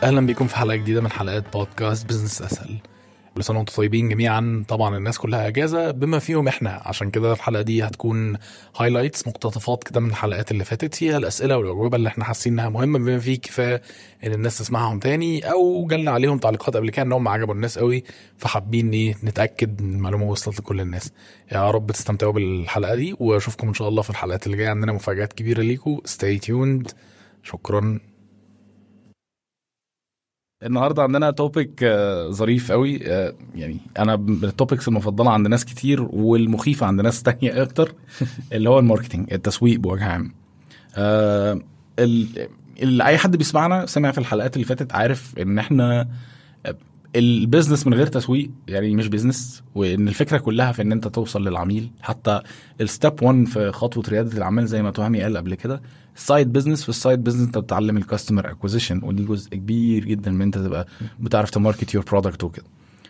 اهلا بيكم في حلقه جديده من حلقات بودكاست بزنس اسهل كل سنه وانتم طيبين جميعا طبعا الناس كلها اجازه بما فيهم احنا عشان كده الحلقه دي هتكون هايلايتس مقتطفات كده من الحلقات اللي فاتت فيها الاسئله والاجوبه اللي احنا حاسين انها مهمه بما فيه كفايه ان الناس تسمعهم تاني او جالنا عليهم تعليقات قبل كده انهم عجبوا الناس قوي فحابين ايه نتاكد ان المعلومه وصلت لكل الناس يا رب تستمتعوا بالحلقه دي واشوفكم ان شاء الله في الحلقات اللي جايه عندنا مفاجات كبيره ليكم ستي تيوند شكرا النهارده عندنا توبيك ظريف قوي آه، يعني انا من التوبكس المفضله عند ناس كتير والمخيفه عند ناس تانية اكتر اللي هو الماركتينج التسويق بوجه عام آه، ال- ال- اي حد بيسمعنا سمع في الحلقات اللي فاتت عارف ان احنا آه، البيزنس من غير تسويق يعني مش بيزنس وان الفكره كلها في ان انت توصل للعميل حتى الستep 1 في خطوه رياده الاعمال زي ما تهامي قال قبل كده السايد بزنس في السايد بزنس انت بتتعلم الكاستمر اكوزيشن ودي جزء كبير جدا من انت تبقى بتعرف تماركت يور برودكت وكده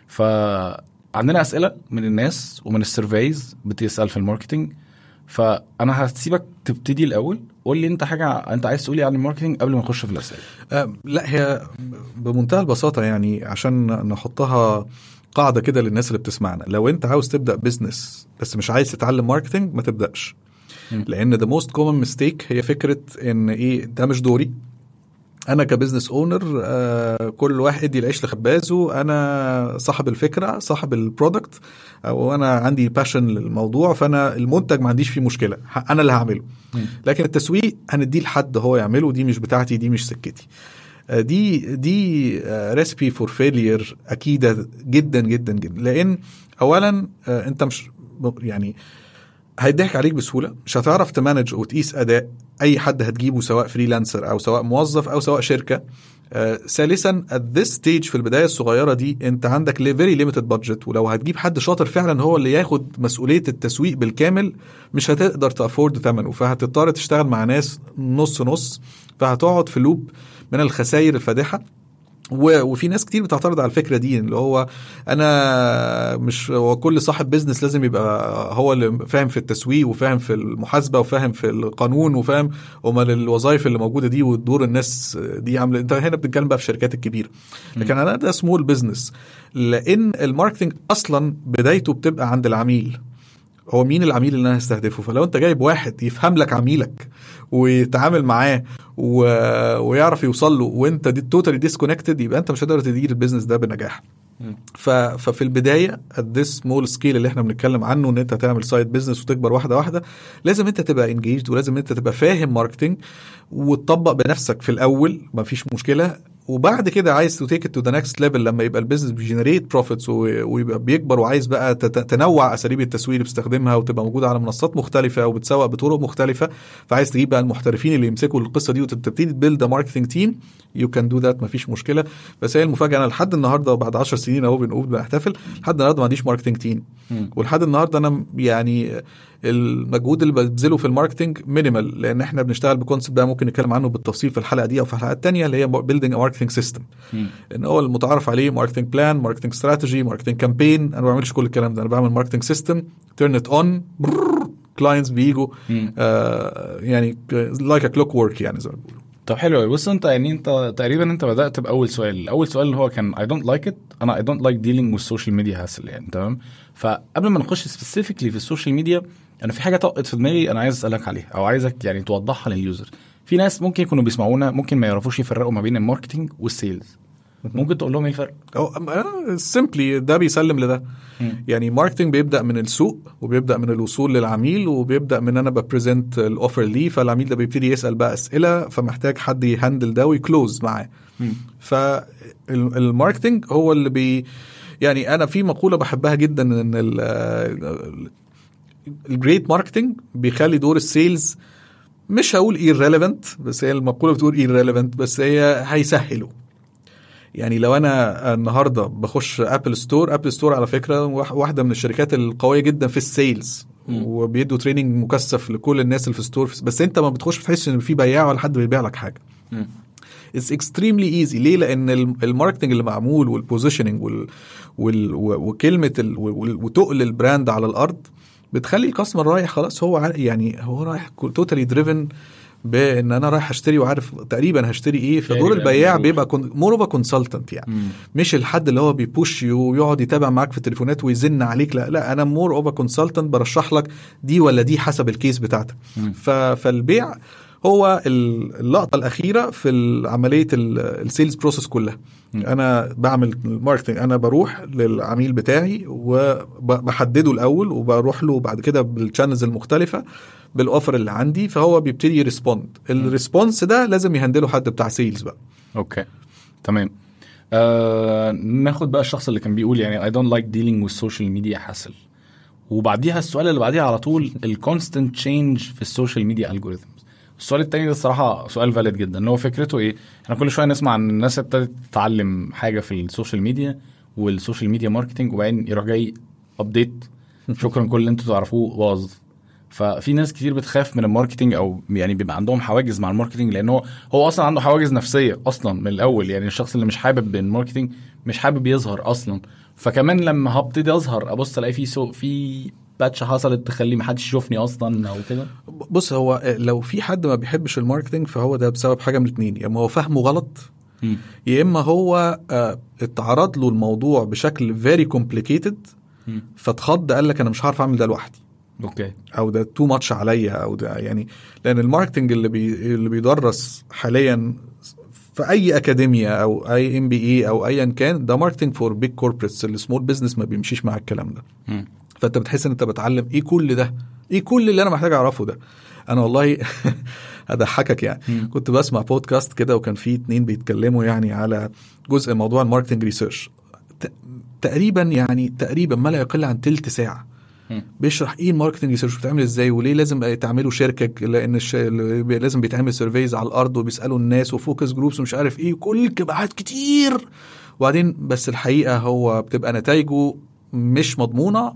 فعندنا اسئله من الناس ومن السيرفيز بتسال في الماركتنج فانا هسيبك تبتدي الاول قول لي انت حاجه انت عايز تقولي عن الماركتنج قبل ما نخش في الاسئله آه، لا هي بمنتهى البساطة يعني عشان نحطها قاعدة كده للناس اللي بتسمعنا لو انت عاوز تبدأ بزنس بس مش عايز تتعلم ماركتنج ما تبدأش مم. لان the most common mistake هي فكرة ان ايه ده مش دوري انا كبزنس اونر آه كل واحد يدي العيش لخبازه انا صاحب الفكره صاحب البرودكت او انا عندي باشن للموضوع فانا المنتج ما عنديش فيه مشكله ه- انا اللي هعمله مم. لكن التسويق هنديه لحد هو يعمله دي مش بتاعتي دي مش سكتي آه، دي دي ريسبي فور فيلير اكيده جدا جدا جدا لان اولا آه، انت مش يعني هيضحك عليك بسهوله مش هتعرف تمانج وتقيس اداء اي حد هتجيبه سواء فريلانسر او سواء موظف او سواء شركه آه، ثالثا at this stage في البدايه الصغيره دي انت عندك فيري ليميتد بادجت ولو هتجيب حد شاطر فعلا هو اللي ياخد مسؤوليه التسويق بالكامل مش هتقدر تافورد ثمنه فهتضطر تشتغل مع ناس نص نص فهتقعد في لوب من الخسائر الفادحه و- وفي ناس كتير بتعترض على الفكره دي اللي هو انا مش هو كل صاحب بيزنس لازم يبقى هو اللي فاهم في التسويق وفاهم في المحاسبه وفاهم في القانون وفاهم امال الوظائف اللي موجوده دي ودور الناس دي عامله انت هنا بتتكلم بقى في الشركات الكبيره لكن انا ده سمول بيزنس لان الماركتنج اصلا بدايته بتبقى عند العميل هو مين العميل اللي انا هستهدفه فلو انت جايب واحد يفهم لك عميلك ويتعامل معاه و... ويعرف يوصل له وانت دي توتالي ديسكونكتد يبقى انت مش هتقدر تدير البيزنس ده بنجاح مم. ف... ففي البدايه at this small scale اللي احنا بنتكلم عنه ان انت تعمل سايد بيزنس وتكبر واحده واحده لازم انت تبقى انجيجد ولازم انت تبقى فاهم ماركتنج وتطبق بنفسك في الاول مفيش مشكله وبعد كده عايز تو تيك تو ذا نكست ليفل لما يبقى البيزنس بيجنريت بروفيتس ويبقى بيكبر وعايز بقى تت- تنوع اساليب التسويق اللي بتستخدمها وتبقى موجوده على منصات مختلفه وبتسوق بطرق مختلفه فعايز تجيب بقى المحترفين اللي يمسكوا القصه دي وتبتدي تبيلد ماركتنج تيم يو كان دو ذات مفيش مشكله بس هي المفاجاه انا لحد النهارده بعد 10 سنين اهو بنقول بنحتفل لحد النهارده ما عنديش ماركتنج تيم مم. ولحد النهارده انا يعني المجهود اللي ببذله في الماركتنج مينيمال لان احنا بنشتغل بكونسبت ده ممكن نتكلم عنه بالتفصيل في الحلقه دي او في الحلقات الثانيه اللي هي بيلدينج ماركتنج سيستم مم. ان هو المتعارف عليه ماركتنج بلان ماركتنج استراتيجي ماركتنج كامبين انا ما بعملش كل الكلام ده انا بعمل ماركتنج سيستم تيرن ات اون كلاينتس بيجوا مم. آه يعني لايك ا كلوك ورك يعني زي ما بيقولوا طب حلو أوي. بص انت يعني انت تقريبا انت بدات باول سؤال اول سؤال اللي هو كان اي دونت لايك ات انا اي دونت لايك ديلينج with social media هاسل يعني تمام فقبل ما نخش سبيسيفيكلي في السوشيال ميديا انا في حاجه طقت في دماغي انا عايز اسالك عليها او عايزك يعني توضحها لليوزر في ناس ممكن يكونوا بيسمعونا ممكن ما يعرفوش يفرقوا ما بين الماركتنج والسيلز ممكن تقول لهم ايه الفرق او سيمبلي ده بيسلم لده مم. يعني ماركتنج بيبدا من السوق وبيبدا من الوصول للعميل وبيبدا من انا ببريزنت الاوفر ليه فالعميل ده بيبتدي يسال بقى اسئله فمحتاج حد يهندل ده ويكلوز معاه مم. فالماركتنج هو اللي بي يعني انا في مقوله بحبها جدا ان الجريت ماركتنج بيخلي دور السيلز مش هقول irrelevant بس هي المقوله بتقول irrelevant بس هي هيسهله يعني لو انا النهارده بخش ابل ستور ابل ستور على فكره واح- واحده من الشركات القويه جدا في السيلز مم. وبيدوا تريننج مكثف لكل الناس اللي في ستور بس انت ما بتخش بتحس ان في بياع ولا حد بيبيع لك حاجه مم. اتس اكستريملي ايزي ليه لان الم- الماركتنج اللي معمول والبوزيشننج وال وال و- وكلمه ال وال- وتقل البراند على الارض بتخلي الكاستمر رايح خلاص هو ع- يعني هو رايح توتالي دريفن بان انا رايح اشتري وعارف تقريبا هشتري ايه فدور تقريباً البياع بيروح. بيبقى مور اوف كونسلتنت يعني مم. مش الحد اللي هو بيبوش يو ويقعد يتابع معاك في التليفونات ويزن عليك لا لا انا مور اوف كونسلتنت برشح لك دي ولا دي حسب الكيس بتاعتك مم. ف- فالبيع هو ال- اللقطه الاخيره في ال- عمليه السيلز بروسيس كلها مم. انا بعمل الماركتنج انا بروح للعميل بتاعي وبحدده الاول وبروح له بعد كده بالشانلز المختلفه بالاوفر اللي عندي فهو بيبتدي يرسبوند الريسبونس ده لازم يهندله حد بتاع سيلز بقى اوكي تمام آه ناخد بقى الشخص اللي كان بيقول يعني I don't like dealing with social media hassle وبعديها السؤال اللي بعديها على طول الكونستنت تشينج في السوشيال ميديا الجوريثمز السؤال التاني ده الصراحه سؤال فاليد جدا ان هو فكرته ايه احنا كل شويه نسمع ان الناس ابتدت تتعلم حاجه في السوشيال ميديا والسوشيال ميديا ماركتنج وبعدين يروح جاي ابديت شكرا كل اللي انتوا تعرفوه باظ ففي ناس كتير بتخاف من الماركتنج او يعني بيبقى عندهم حواجز مع الماركتنج لان هو هو اصلا عنده حواجز نفسيه اصلا من الاول يعني الشخص اللي مش حابب الماركتنج مش حابب يظهر اصلا فكمان لما هبتدي اظهر ابص الاقي في سوق في باتش حصلت تخلي محدش يشوفني اصلا او كده بص هو لو في حد ما بيحبش الماركتنج فهو ده بسبب حاجه من الاثنين يا اما هو فهمه غلط مم. يا اما هو آه، اتعرض له الموضوع بشكل فيري كومبليكيتد مم. فاتخض قال لك انا مش هعرف اعمل ده لوحدي اوكي او ده تو ماتش عليا او ده يعني لان الماركتنج اللي بي اللي بيدرس حاليا في اي اكاديميا او اي ام بي اي او ايا كان ده ماركتنج فور بيج كوربريتس السمول بزنس ما بيمشيش مع الكلام ده مم. فانت بتحس ان انت بتعلم ايه كل ده ايه كل اللي انا محتاج اعرفه ده انا والله هضحكك يعني مم. كنت بسمع بودكاست كده وكان في اتنين بيتكلموا يعني على جزء موضوع الماركتنج ريسيرش ت- تقريبا يعني تقريبا ما لا يقل عن تلت ساعه مم. بيشرح ايه الماركتنج ريسيرش بتعمل ازاي وليه لازم تعملوا شركه لان الش... لازم بيتعمل سيرفيز على الارض وبيسالوا الناس وفوكس جروبس ومش عارف ايه كل كبعات كتير وبعدين بس الحقيقه هو بتبقى نتائجه مش مضمونه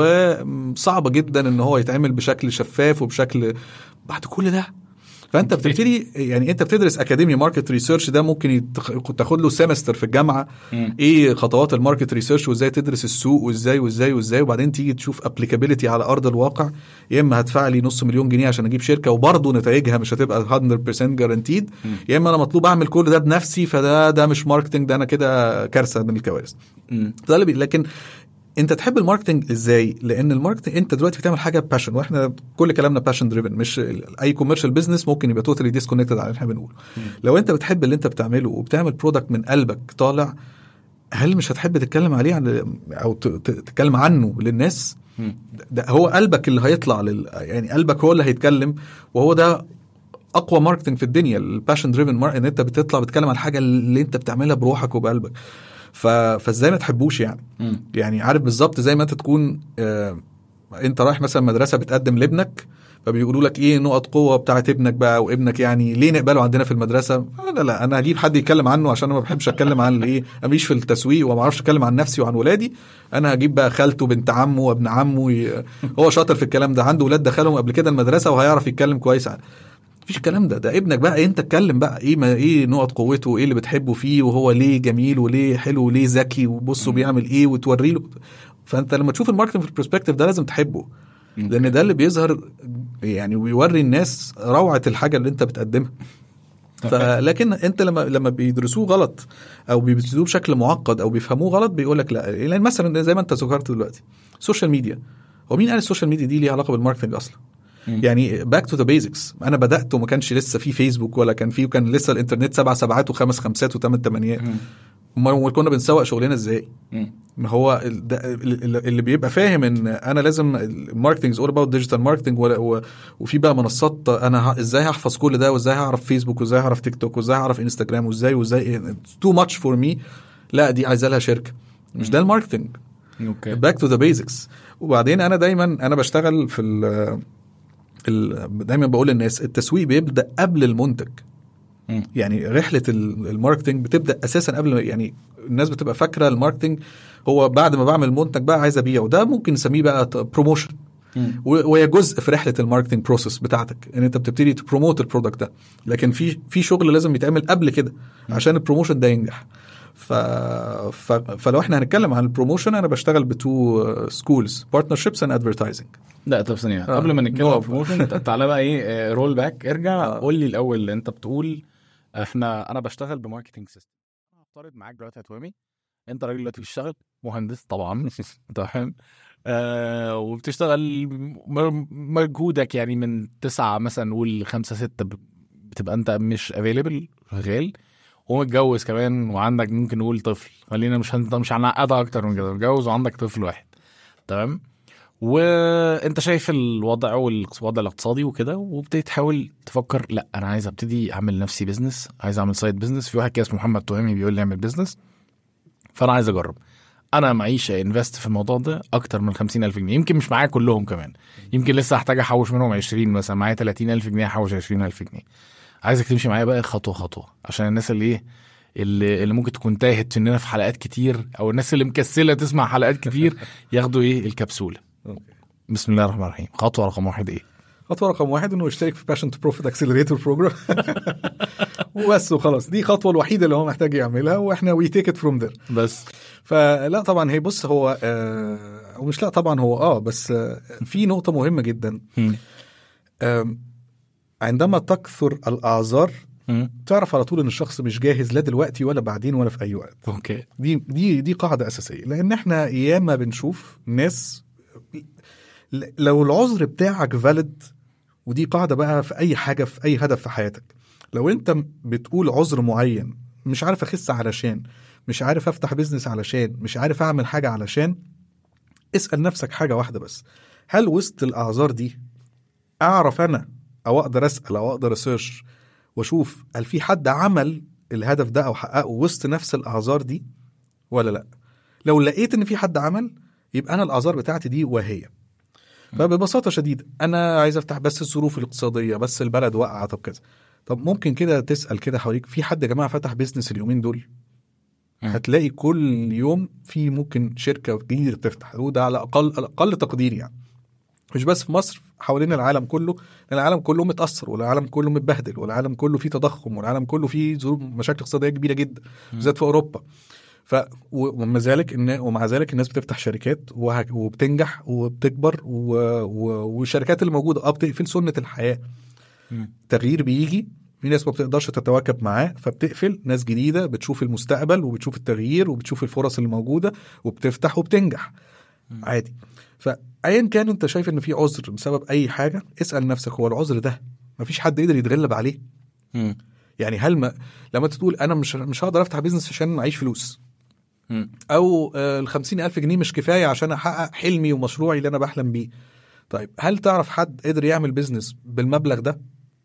وصعبه جدا ان هو يتعمل بشكل شفاف وبشكل بعد كل ده فانت بتبتدي يعني انت بتدرس اكاديمي ماركت ريسيرش ده ممكن يتخ- تاخد له سيمستر في الجامعه مم. ايه خطوات الماركت ريسيرش وازاي تدرس السوق وازاي وازاي وازاي وبعدين تيجي تشوف ابليكابيلتي على ارض الواقع يا اما هدفع لي نص مليون جنيه عشان اجيب شركه وبرضه نتائجها مش هتبقى 100% جارانتيد يا اما انا مطلوب اعمل كل ده بنفسي فده ده مش ماركتنج ده انا كده كارثه من الكوارث مم. ده اللي بي... لكن انت تحب الماركتنج ازاي؟ لان الماركتنج انت دلوقتي بتعمل حاجه باشن واحنا كل كلامنا باشن دريفن مش ال- اي كوميرشال بزنس ممكن يبقى توتالي ديسكونكتد على اللي احنا بنقوله. لو انت بتحب اللي انت بتعمله وبتعمل برودكت من قلبك طالع هل مش هتحب تتكلم عليه عن او ت- ت- تتكلم عنه للناس؟ مم. ده هو قلبك اللي هيطلع لل يعني قلبك هو اللي هيتكلم وهو ده اقوى ماركتنج في الدنيا الباشن دريفن ان انت بتطلع بتتكلم عن الحاجه اللي انت بتعملها بروحك وبقلبك ف... فازاي ما تحبوش يعني مم. يعني عارف بالظبط زي ما انت تكون آه انت رايح مثلا مدرسه بتقدم لابنك فبيقولوا لك ايه نقط قوه بتاعت ابنك بقى وابنك يعني ليه نقبله عندنا في المدرسه آه لا لا انا هجيب حد يتكلم عنه عشان انا ما بحبش اتكلم عن الايه انا ماليش في التسويق وما اعرفش اتكلم عن نفسي وعن ولادي انا هجيب بقى خالته بنت عمه وابن عمه ي... هو شاطر في الكلام ده عنده ولاد دخلهم قبل كده المدرسه وهيعرف يتكلم كويس عن مفيش الكلام ده ده ابنك بقى انت اتكلم بقى ايه ما ايه نقط قوته وايه اللي بتحبه فيه وهو ليه جميل وليه حلو وليه ذكي وبصوا بيعمل ايه وتوري له فانت لما تشوف الماركتنج في البروسبكتيف ده لازم تحبه لان ده اللي بيظهر يعني ويوري الناس روعه الحاجه اللي انت بتقدمها فلكن انت لما لما بيدرسوه غلط او بيدرسوه بشكل معقد او بيفهموه غلط بيقول لك لا لان مثلا زي ما انت ذكرت دلوقتي السوشيال ميديا هو مين قال السوشيال ميديا دي ليها علاقه بالماركتنج اصلا مم. يعني باك تو ذا بيزكس انا بدات وما كانش لسه في فيسبوك ولا كان في وكان لسه الانترنت سبع سبعات وخمس خمسات وثمان ثمانيات مم. امال كنا بنسوق شغلنا ازاي مم. ما هو ال- ده ال- اللي بيبقى فاهم ان انا لازم الماركتنج اول اباوت ديجيتال ماركتنج وفي بقى منصات انا ه- ازاي هحفظ كل ده وازاي هعرف فيسبوك وازاي هعرف تيك توك وازاي هعرف انستجرام وازاي وازاي تو ماتش فور مي لا دي عايزه لها شركه مش ده الماركتنج اوكي باك تو ذا بيزكس وبعدين انا دايما انا بشتغل في ال ال- دايما بقول للناس التسويق بيبدا قبل المنتج مم. يعني رحله ال- الماركتنج بتبدا اساسا قبل ما- يعني الناس بتبقى فاكره الماركتنج هو بعد ما بعمل منتج بقى عايز ابيعه ده ممكن نسميه بقى بروموشن مم. وهي جزء في رحله الماركتنج بروسيس بتاعتك ان انت بتبتدي تبروموت البرودكت ده لكن في في شغل لازم يتعمل قبل كده عشان البروموشن ده ينجح ف... ف... فلو احنا هنتكلم عن البروموشن انا بشتغل بتو سكولز بارتنرشيبس اند ادفرتايزنج لا طب ثانيه آه. قبل ما نتكلم عن نقف. بروموشن تعالى بقى ايه رول باك ارجع آه. قول لي الاول انت بتقول احنا انا بشتغل بماركتنج سيستم هفترض معاك دلوقتي يا توامي انت راجل دلوقتي بتشتغل مهندس طبعا تمام آه وبتشتغل م- مجهودك يعني من تسعة مثلا نقول خمسة ستة ب- بتبقى انت مش افيلبل شغال ومتجوز كمان وعندك ممكن نقول طفل خلينا مش هن... مش هنعقدها اكتر من كده متجوز وعندك طفل واحد تمام وانت شايف الوضع والوضع الاقتصادي وكده وابتدي تحاول تفكر لا انا عايز ابتدي اعمل نفسي بزنس عايز اعمل سايد بزنس في واحد كده اسمه محمد تهامي بيقول لي اعمل بزنس فانا عايز اجرب انا معيش انفست في الموضوع ده اكتر من 50000 جنيه يمكن مش معايا كلهم كمان يمكن لسه هحتاج احوش منهم 20 مثلا معايا 30000 جنيه احوش 20000 جنيه عايزك تمشي معايا بقى خطوه خطوه عشان الناس اللي ايه اللي, اللي ممكن تكون تاهت مننا في حلقات كتير او الناس اللي مكسله تسمع حلقات كتير ياخدوا ايه الكبسوله بسم الله الرحمن الرحيم خطوه رقم واحد ايه خطوه رقم واحد انه يشترك في باشن تو بروفيت اكسلريتور بروجرام وبس وخلاص دي الخطوه الوحيده اللي هو محتاج يعملها واحنا وي تيك ات فروم ذير بس فلا طبعا هي بص هو آه ومش لا طبعا هو اه بس آه في نقطه مهمه جدا مم. آم، عندما تكثر الاعذار مم. تعرف على طول ان الشخص مش جاهز لا دلوقتي ولا بعدين ولا في اي وقت اوكي دي دي دي قاعده اساسيه لان احنا ياما بنشوف ناس ل- لو العذر بتاعك فاليد ودي قاعده بقى في اي حاجه في اي هدف في حياتك لو انت م- بتقول عذر معين مش عارف اخس علشان مش عارف افتح بيزنس علشان مش عارف اعمل حاجه علشان اسال نفسك حاجه واحده بس هل وسط الاعذار دي اعرف انا او اقدر اسال او اقدر اسيرش واشوف هل في حد عمل الهدف ده او حققه وسط نفس الاعذار دي ولا لا لو لقيت ان في حد عمل يبقى انا الاعذار بتاعتي دي وهي فببساطه شديده انا عايز افتح بس الظروف الاقتصاديه بس البلد واقعه طب كذا طب ممكن كده تسال كده حواليك في حد يا جماعه فتح بيزنس اليومين دول مم. هتلاقي كل يوم في ممكن شركه جديده تفتح وده على اقل على اقل تقدير يعني مش بس في مصر حوالين العالم كله لان العالم كله متاثر والعالم كله متبهدل والعالم كله فيه تضخم والعالم كله فيه ظروف مشاكل اقتصاديه كبيره جدا بالذات في اوروبا ف و- ومع ذلك إن ومع ذلك الناس بتفتح شركات وه- وبتنجح وبتكبر و... و... والشركات اللي موجوده اه بتقفل سنه الحياه مم. تغيير بيجي في ناس ما بتقدرش تتواكب معاه فبتقفل ناس جديده بتشوف المستقبل وبتشوف التغيير وبتشوف الفرص اللي موجوده وبتفتح وبتنجح مم. عادي فايا كان انت شايف ان في عذر بسبب اي حاجه اسال نفسك هو العذر ده مفيش حد يقدر يتغلب عليه مم. يعني هل ما لما تقول انا مش مش هقدر افتح بيزنس عشان معيش فلوس مم. او ال 50 الف جنيه مش كفايه عشان احقق حلمي ومشروعي اللي انا بحلم بيه طيب هل تعرف حد قدر يعمل بيزنس بالمبلغ ده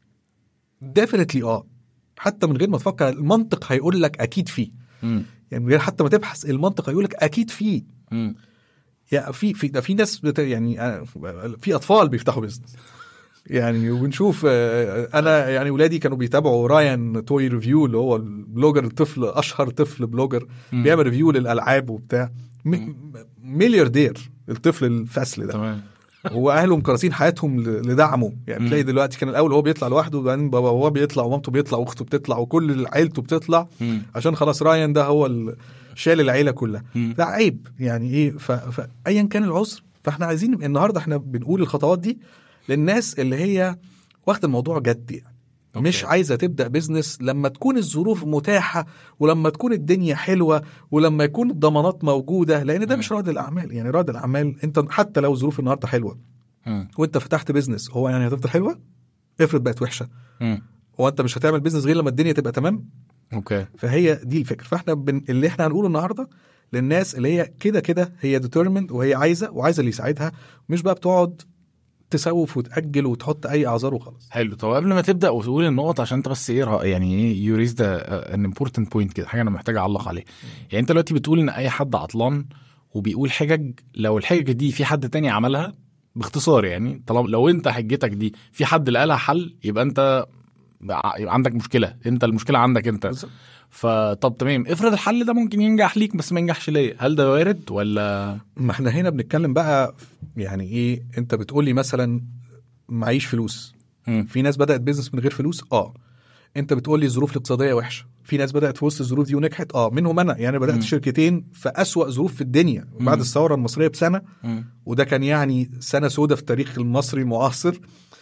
ديفينتلي اه حتى من غير ما تفكر المنطق هيقول لك اكيد فيه مم. يعني من غير حتى ما تبحث المنطق هيقول لك اكيد فيه مم. يا في في ده في ناس بت يعني آه، في اطفال بيفتحوا بيزنس يعني وبنشوف آه، انا يعني ولادي كانوا بيتابعوا رايان توي ريفيو اللي هو البلوجر الطفل اشهر طفل بلوجر مم. بيعمل ريفيو للالعاب وبتاع م- ملياردير الطفل الفاسل ده تمام واهله مكرسين حياتهم ل- لدعمه يعني مم. تلاقي دلوقتي كان الاول هو بيطلع لوحده وبعدين بابا هو بيطلع ومامته بيطلع واخته بتطلع وكل عيلته بتطلع مم. عشان خلاص رايان ده هو ال- شال العيله كلها مم. ده عيب يعني ايه ف- فايا كان العذر فاحنا عايزين النهارده احنا بنقول الخطوات دي للناس اللي هي واخده الموضوع جد يعني أوكي. مش عايزه تبدا بيزنس لما تكون الظروف متاحه ولما تكون الدنيا حلوه ولما يكون الضمانات موجوده لان ده مم. مش رائد الاعمال يعني رائد الاعمال انت حتى لو ظروف النهارده حلوه مم. وانت فتحت بيزنس هو يعني هتفضل حلوه افرض بقت وحشه مم. هو انت مش هتعمل بيزنس غير لما الدنيا تبقى تمام اوكي فهي دي الفكره فاحنا بن... اللي احنا هنقوله النهارده للناس اللي هي كده كده هي ديترمند وهي عايزه وعايزه اللي يساعدها مش بقى بتقعد تسوف وتاجل وتحط اي اعذار وخلاص حلو طب قبل ما تبدا وتقول النقط عشان انت بس ايه رأ- يعني ايه يو ريز ذا ان امبورتنت بوينت كده حاجه انا محتاج اعلق عليها يعني انت دلوقتي بتقول ان اي حد عطلان وبيقول حجج لو الحجج دي في حد تاني عملها باختصار يعني طالما لو انت حجتك دي في حد لقى لها حل يبقى انت يبقى عندك مشكله انت المشكله عندك انت بالظبط. فطب تمام افرض الحل ده ممكن ينجح ليك بس ما ينجحش ليا هل ده وارد ولا ما احنا هنا بنتكلم بقى يعني ايه انت بتقول لي مثلا معيش فلوس مم. في ناس بدات بيزنس من غير فلوس اه انت بتقول لي الظروف الاقتصاديه وحشه في ناس بدات في وسط الظروف دي ونجحت اه منهم انا يعني بدات مم. شركتين في أسوأ ظروف في الدنيا بعد مم. الثوره المصريه بسنه مم. وده كان يعني سنه سودة في التاريخ المصري المعاصر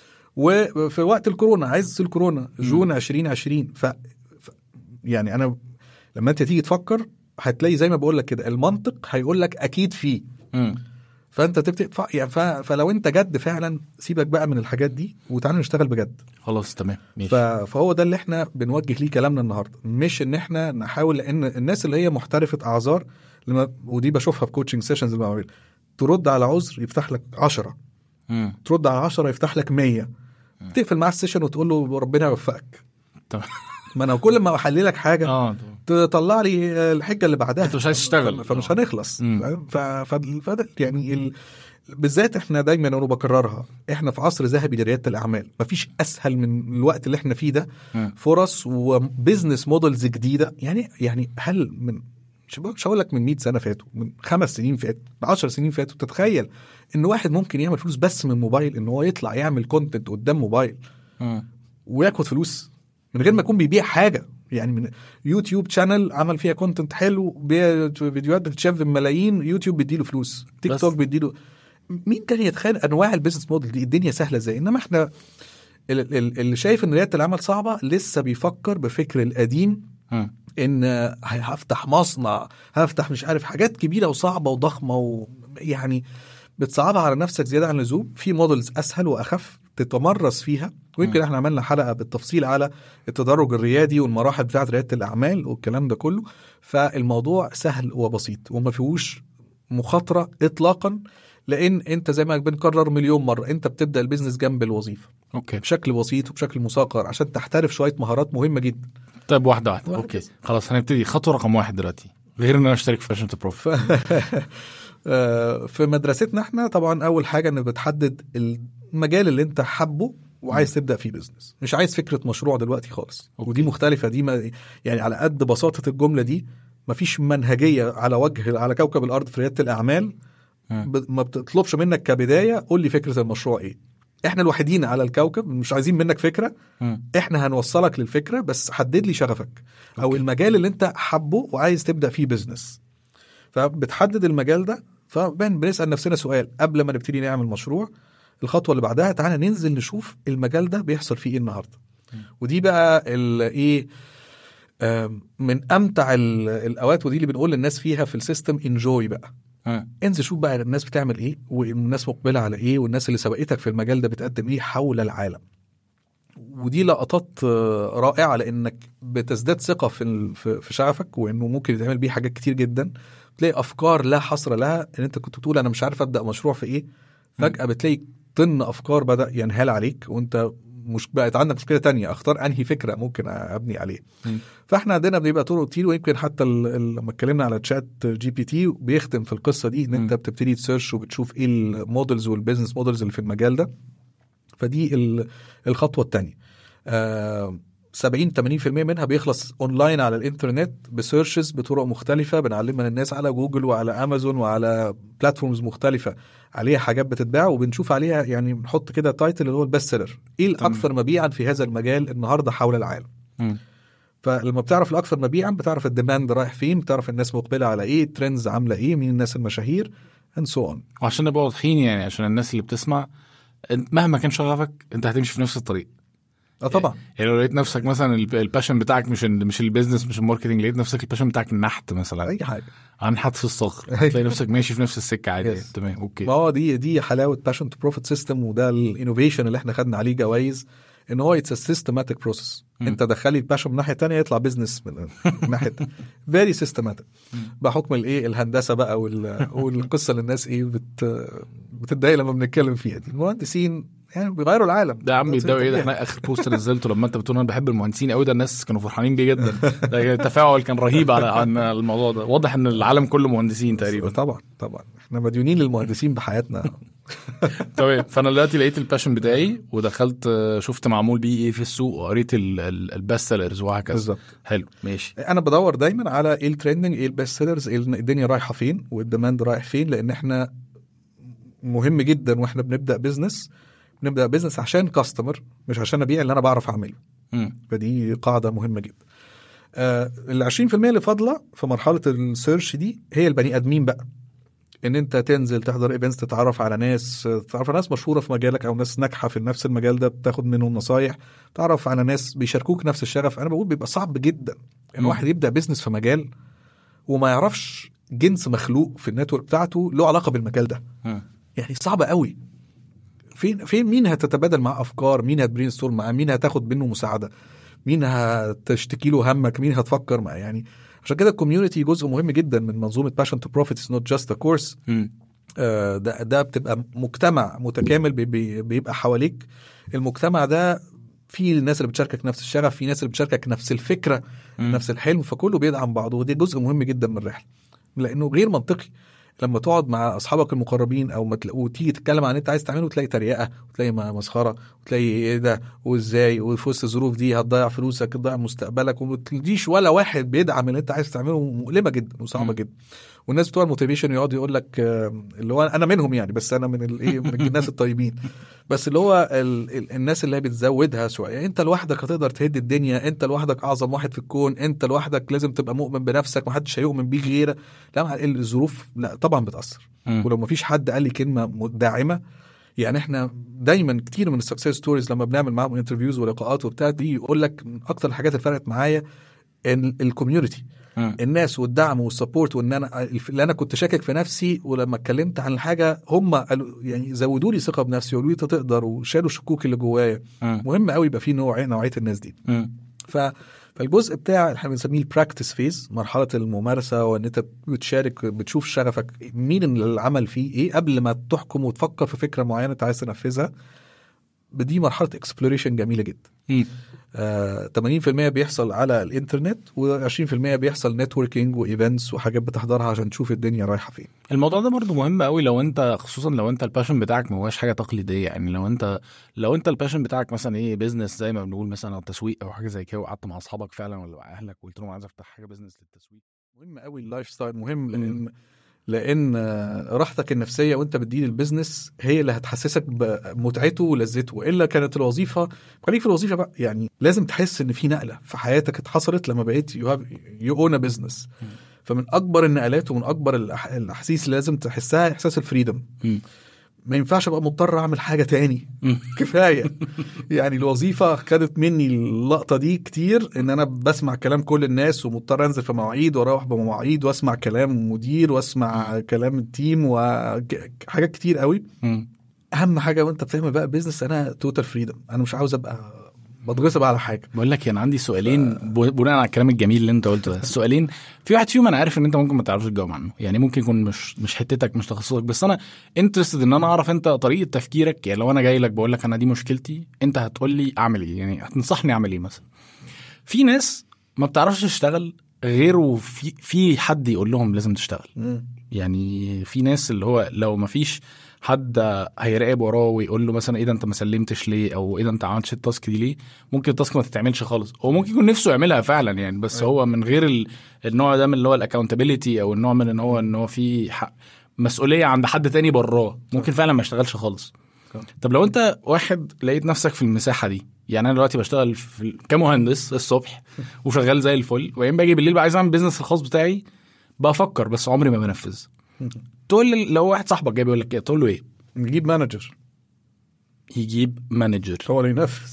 وفي وقت الكورونا عز الكورونا جون 2020 ف... ف يعني انا لما انت تيجي تفكر هتلاقي زي ما بقول لك كده المنطق هيقول لك اكيد فيه مم. فانت تبتدي تف... يعني ف... فلو انت جد فعلا سيبك بقى من الحاجات دي وتعالى نشتغل بجد خلاص تمام ماشي ف... فهو ده اللي احنا بنوجه ليه كلامنا النهارده مش ان احنا نحاول لان الناس اللي هي محترفه اعذار لما ودي بشوفها في كوتشنج سيشنز اللي بعملها ترد على عذر يفتح لك 10 مم. ترد على 10 يفتح لك 100 تقفل معاه السيشن وتقول له ربنا يوفقك تمام ما انا كل ما احللك حاجه اه تطلع لي الحجه اللي بعدها انت مش عايز تشتغل. فمش هنخلص مم. فاهم؟ ف... ف... فده يعني ال... بالذات احنا دايما انا بكررها احنا في عصر ذهبي لرياده الاعمال مفيش اسهل من الوقت اللي احنا فيه ده مم. فرص وبزنس مودلز جديده يعني يعني هل من مش بقول- مش هقول لك من 100 سنه فاتوا من خمس سنين فاتوا 10 سنين فاتوا تتخيل ان واحد ممكن يعمل فلوس بس من موبايل ان هو يطلع يعمل كونتنت قدام موبايل مم. وياخد فلوس من غير ما يكون بيبيع حاجه يعني من يوتيوب شانل عمل فيها كونتنت حلو بي- فيديوهات بتتشاف بملايين يوتيوب بيديله فلوس تيك بس. توك بيديله مين كان يتخيل انواع البيزنس موديل دي الدنيا سهله ازاي انما احنا ال- ال- اللي شايف ان رياده العمل صعبه لسه بيفكر بفكر القديم مم. ان هفتح مصنع هفتح مش عارف حاجات كبيره وصعبه وضخمه ويعني بتصعبها على نفسك زياده عن اللزوم في مودلز اسهل واخف تتمرس فيها ويمكن م. احنا عملنا حلقه بالتفصيل على التدرج الريادي والمراحل بتاعه رياده الاعمال والكلام ده كله فالموضوع سهل وبسيط وما فيهوش مخاطره اطلاقا لان انت زي ما بنكرر مليون مره انت بتبدا البيزنس جنب الوظيفه اوكي بشكل بسيط وبشكل مصغر عشان تحترف شويه مهارات مهمه جدا طيب واحده واحده واحدة اوكي بس. خلاص هنبتدي خطوه رقم واحد دلوقتي غير ان انا اشترك في فاشن تو بروف آه، في مدرستنا احنا طبعا اول حاجه ان بتحدد المجال اللي انت حابه وعايز تبدا فيه بزنس مش عايز فكره مشروع دلوقتي خالص أوكي. ودي مختلفه دي ما يعني على قد بساطه الجمله دي مفيش منهجيه على وجه على كوكب الارض في رياده الاعمال مم. ب- ما بتطلبش منك كبدايه قول لي فكره المشروع ايه احنا الوحيدين على الكوكب مش عايزين منك فكره مم. احنا هنوصلك للفكره بس حدد لي شغفك او أوكي. المجال اللي انت حابه وعايز تبدا فيه بزنس فبتحدد المجال ده فبن بنسال نفسنا سؤال قبل ما نبتدي نعمل مشروع الخطوه اللي بعدها تعالى ننزل نشوف المجال ده بيحصل فيه ايه النهارده ودي بقى الايه من امتع ال- الاوقات ودي اللي بنقول للناس فيها في السيستم انجوي بقى مم. انزل شوف بقى الناس بتعمل ايه والناس مقبله على ايه والناس اللي سبقتك في المجال ده بتقدم ايه حول العالم ودي لقطات آه، رائعه لانك بتزداد ثقه في ال- في في شغفك وانه ممكن يتعمل بيه حاجات كتير جدا تلاقي افكار لا حصر لها ان انت كنت بتقول انا مش عارف ابدا مشروع في ايه فجاه بتلاقي طن افكار بدا ينهال عليك وانت مش بقت عندك مشكله تانية اختار انهي فكره ممكن ابني عليه مم. فاحنا عندنا بيبقى طرق كتير ويمكن حتى ال- ال- لما اتكلمنا على تشات جي بي تي بيختم في القصه دي ان انت مم. بتبتدي تسيرش وبتشوف ايه المودلز والبيزنس مودلز اللي في المجال ده فدي ال- الخطوه الثانيه آه 70 80% منها بيخلص اونلاين على الانترنت بسيرشز بطرق مختلفه بنعلمها للناس على جوجل وعلى امازون وعلى بلاتفورمز مختلفه عليها حاجات بتتباع وبنشوف عليها يعني بنحط كده تايتل اللي هو البيست سيلر ايه الاكثر مبيعا في هذا المجال النهارده حول العالم مم. فلما بتعرف الاكثر مبيعا بتعرف الديماند رايح فين بتعرف الناس مقبله على ايه الترندز عامله ايه مين الناس المشاهير and so on وعشان نبقى واضحين يعني عشان الناس اللي بتسمع انت مهما كان شغفك انت هتمشي في نفس الطريق اه طبعا يعني لو لقيت نفسك مثلا الب- الباشن بتاعك مش ال- مش البيزنس مش الماركتنج لقيت نفسك الباشن بتاعك النحت مثلا اي حاجه هنحت في الصخر أيوة. تلاقي نفسك ماشي في نفس السكه عادي Yes. يعني. تمام اوكي ما هو دي دي حلاوه باشن تو بروفيت سيستم وده الانوفيشن اللي احنا خدنا عليه جوائز ان هو اتس سيستماتيك بروسيس مم. انت دخلي الباشن من ناحيه تانية يطلع بزنس من ناحيه فيري سيستماتيك بحكم الايه الهندسه بقى وال- والقصه اللي الناس ايه بت بتتضايق لما بنتكلم فيها دي المهندسين يعني بيغيروا العالم ده يا عم ده يتضايقوا ايه ده طبيعي. احنا اخر بوست نزلته لما انت بتقول انا بحب المهندسين قوي ده الناس كانوا فرحانين بيه جدا ده التفاعل كان رهيب على عن الموضوع ده واضح ان العالم كله مهندسين تقريبا طبعا طبعا احنا مديونين للمهندسين بحياتنا تمام فانا دلوقتي لقيت الباشن بتاعي ودخلت آه، شفت معمول بيه ايه في السوق وقريت ال- ال- البست سيلرز وهكذا بالظبط حلو ماشي انا بدور دايما على ايه الترندنج ايه البيست سيلرز ايه الدنيا رايحه فين والديماند رايح فين لان احنا مهم جدا واحنا بنبدا بزنس بنبدا بزنس عشان كاستمر مش عشان ابيع اللي انا بعرف اعمله مم. فدي قاعده مهمه جدا آه ال 20% اللي فاضله في مرحله السيرش دي هي البني ادمين بقى ان انت تنزل تحضر ايفنتس تتعرف على ناس تتعرف على ناس مشهوره في مجالك او ناس ناجحه في نفس المجال ده بتاخد منهم نصايح تعرف على ناس بيشاركوك نفس الشغف انا بقول بيبقى صعب جدا ان مم. واحد يبدا بيزنس في مجال وما يعرفش جنس مخلوق في النتورك بتاعته له علاقه بالمجال ده مم. يعني صعبه قوي فين فين مين هتتبادل مع افكار مين هتبرين ستورم معاه مين هتاخد منه مساعده مين هتشتكي له همك مين هتفكر معاه يعني عشان كده الكوميونتي جزء مهم جدا من منظومه باشن تو بروفيت نوت جاست ا كورس مم. ده ده بتبقى مجتمع متكامل بي- بي- بيبقى حواليك المجتمع ده في الناس اللي بتشاركك نفس الشغف في ناس اللي بتشاركك نفس الفكره مم. نفس الحلم فكله بيدعم بعضه ودي جزء مهم جدا من الرحله لانه غير منطقي لما تقعد مع اصحابك المقربين او ما تلاقوا وتيجي تتكلم عن اللي انت عايز تعمله وتلاقي تريقه وتلاقي م- مسخره وتلاقي ايه ده وازاي وفي وسط الظروف دي هتضيع فلوسك هتضيع مستقبلك وما تلاقيش ولا واحد بيدعم اللي انت عايز تعمله مؤلمه جدا وصعبه مم. جدا والناس بتوع الموتيفيشن يقعد يقول لك آه، اللي هو انا منهم يعني بس انا من الايه من الناس الطيبين بس اللي هو ال ال الناس اللي هي بتزودها شويه انت لوحدك هتقدر تهد الدنيا انت لوحدك اعظم واحد في الكون انت لوحدك لازم تبقى مؤمن بنفسك محدش هيؤمن بيك غيرك لا مع الظروف لا طبعا بتاثر مم. ولو مفيش حد قال لي كلمه داعمه يعني احنا دايما كتير من السكسس ستوريز لما بنعمل معاهم انترفيوز ولقاءات وبتاع دي يقول لك من اكتر الحاجات اللي فرقت معايا ان الكوميونتي مم. الناس والدعم والسبورت وان انا اللي انا كنت شاكك في نفسي ولما اتكلمت عن الحاجه هم قالوا يعني زودوا لي ثقه بنفسي وقالوا لي انت تقدر وشالوا الشكوك اللي جوايا مم. مهم قوي يبقى في نوع نوعيه الناس دي مم. ف فالجزء بتاع اللي احنا بنسميه البراكتس فيز مرحله الممارسه وان انت بتشارك بتشوف شغفك مين اللي عمل فيه ايه قبل ما تحكم وتفكر في فكره معينه انت عايز تنفذها دي مرحله اكسبلوريشن جميله جدا مم. آه 80% بيحصل على الانترنت و20% بيحصل نتوركينج وايفنتس وحاجات بتحضرها عشان تشوف الدنيا رايحه فين الموضوع ده برضو مهم قوي لو انت خصوصا لو انت الباشن بتاعك ما هواش حاجه تقليديه يعني لو انت لو انت الباشن بتاعك مثلا ايه بيزنس زي ما بنقول مثلا او تسويق او حاجه زي كده وقعدت مع اصحابك فعلا ولا مع اهلك وقلت لهم عايز افتح حاجه بيزنس للتسويق مهم قوي اللايف ستايل مهم لان لان آه، راحتك النفسيه وانت بتدير البيزنس هي اللي هتحسسك بمتعته ولذته والا كانت الوظيفه خليك في الوظيفه بقى يعني لازم تحس ان في نقله في حياتك اتحصلت لما بقيت يو يو اون بزنس فمن اكبر النقلات ومن اكبر الأح- الاحاسيس اللي لازم تحسها احساس الفريدم مم. ما ينفعش ابقى مضطر اعمل حاجه تاني مم. كفايه يعني الوظيفه خدت مني اللقطه دي كتير ان انا بسمع كلام كل الناس ومضطر انزل في مواعيد واروح بمواعيد واسمع كلام مدير واسمع كلام التيم وحاجات كتير قوي مم. اهم حاجه وانت بتعمل بقى بيزنس انا توتال فريدم انا مش عاوز ابقى بتغصب على حاجه بقول لك انا عندي سؤالين ب- بناء على الكلام الجميل اللي انت قلته ده السؤالين في واحد فيهم انا عارف ان انت ممكن ما تعرفش تجاوب عنه يعني ممكن يكون مش مش حتتك مش تخصصك بس انا انترستد ان انا اعرف انت طريقه تفكيرك يعني لو انا جاي لك بقول لك انا دي مشكلتي انت هتقول لي اعمل ايه يعني هتنصحني اعمل ايه مثلا في ناس ما بتعرفش تشتغل غير وفي في حد يقول لهم لازم تشتغل يعني في ناس اللي هو لو ما فيش حد هيراقب وراه ويقول له مثلا ايه ده انت ما سلمتش ليه او ايه ده انت عملتش التاسك دي ليه ممكن التاسك ما تتعملش خالص هو ممكن يكون نفسه يعملها فعلا يعني بس أيوة. هو من غير ال- النوع ده من اللي هو الاكونتابيلتي او النوع من ان هو ان هو في حق مسؤوليه عند حد تاني براه ممكن فعلا ما يشتغلش خالص صح. طب لو انت واحد لقيت نفسك في المساحه دي يعني انا دلوقتي بشتغل في ال- كمهندس الصبح وشغال زي الفل وبعدين باجي بالليل بقى عايز اعمل بيزنس الخاص بتاعي بفكر بس عمري ما بنفذ تقول لي لو واحد صاحبك جاي بيقول لك ايه تقول له ايه نجيب مانجر يجيب مانجر هو اللي ينفذ